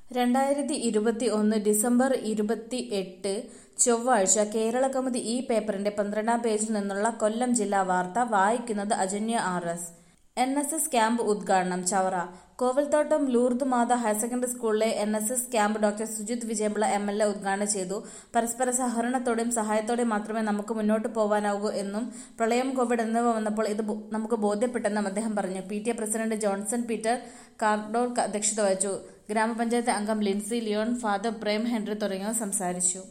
രണ്ടായിരത്തി ഇരുപത്തി ഒന്ന് ഡിസംബർ ഇരുപത്തി എട്ട് ചൊവ്വാഴ്ച കേരളകൗമുദി ഈ പേപ്പറിന്റെ പന്ത്രണ്ടാം പേജിൽ നിന്നുള്ള കൊല്ലം ജില്ലാ വാർത്ത വായിക്കുന്നത് Ajanya R S N S S camp ഉദ്ഘാടനം Chavara Kovalthottam Lourdes Matha higher secondary സ്കൂളിലെ N S S camp doctor Sujith Vijayapillai M L A ഉദ്ഘാടനം ചെയ്തു പരസ്പര സഹകരണത്തോടെയും സഹായത്തോടെയും മാത്രമേ നമുക്ക് മുന്നോട്ട് പോവാനാകൂ എന്നും പ്രളയം കോവിഡ് എന്നിവ വന്നപ്പോൾ ഇത് ബോ- നമുക്ക് ബോധ്യപ്പെട്ടെന്നും അദ്ദേഹം പറഞ്ഞു P T A president Johnson Peter കാർഡോൾ അധ്യക്ഷത വഹിച്ചു ഗ്രാമപഞ്ചായത്ത് അംഗം Lincy Leon father Prem Henry തുടങ്ങിയവർ സംസാരിച്ചു